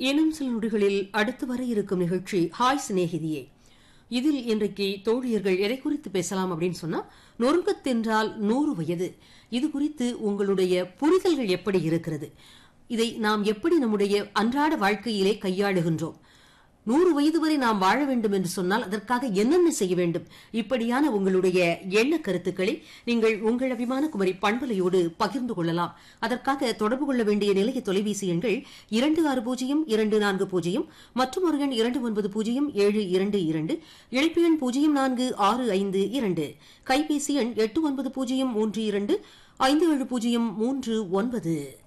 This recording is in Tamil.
இன்னும் சில நொடிகளில் அடுத்து வர இருக்கும் நிகழ்ச்சி ஹாய் சிநேகிதியே இதில் இன்றைக்கு தோழியர்கள் எதை குறித்து பேசலாம் அப்படின்னு சொன்னா நொறுங்கத்தென்றால் நூறு வயது இது குறித்து உங்களுடைய புரிதல்கள் எப்படி இருக்கிறது இதை நாம் எப்படி நம்முடைய அன்றாட வாழ்க்கையிலே கையாளுகின்றோம் நூறு வயது வரை நாம் வாழ வேண்டும் என்று சொன்னால் அதற்காக என்னென்ன செய்ய வேண்டும் இப்படியான உங்களுடைய எண்ண கருத்துக்களை நீங்கள் உங்கள் அபிமான குமரி பண்பலையோடு பகிர்ந்து கொள்ளலாம் அதற்காக தொடர்பு கொள்ள வேண்டிய நிலைய தொலைபேசி எண்கள் இரண்டு ஆறு பூஜ்ஜியம் இரண்டு நான்கு பூஜ்ஜியம் மற்றும் ஒரு எண் இரண்டு ஒன்பது பூஜ்ஜியம் ஏழு இரண்டு இரண்டு இழைப்பு எண் பூஜ்ஜியம் நான்கு ஆறு ஐந்து இரண்டு கைபேசி எண் எட்டு ஒன்பது பூஜ்ஜியம் மூன்று இரண்டு ஐந்து ஏழு பூஜ்ஜியம் மூன்று ஒன்பது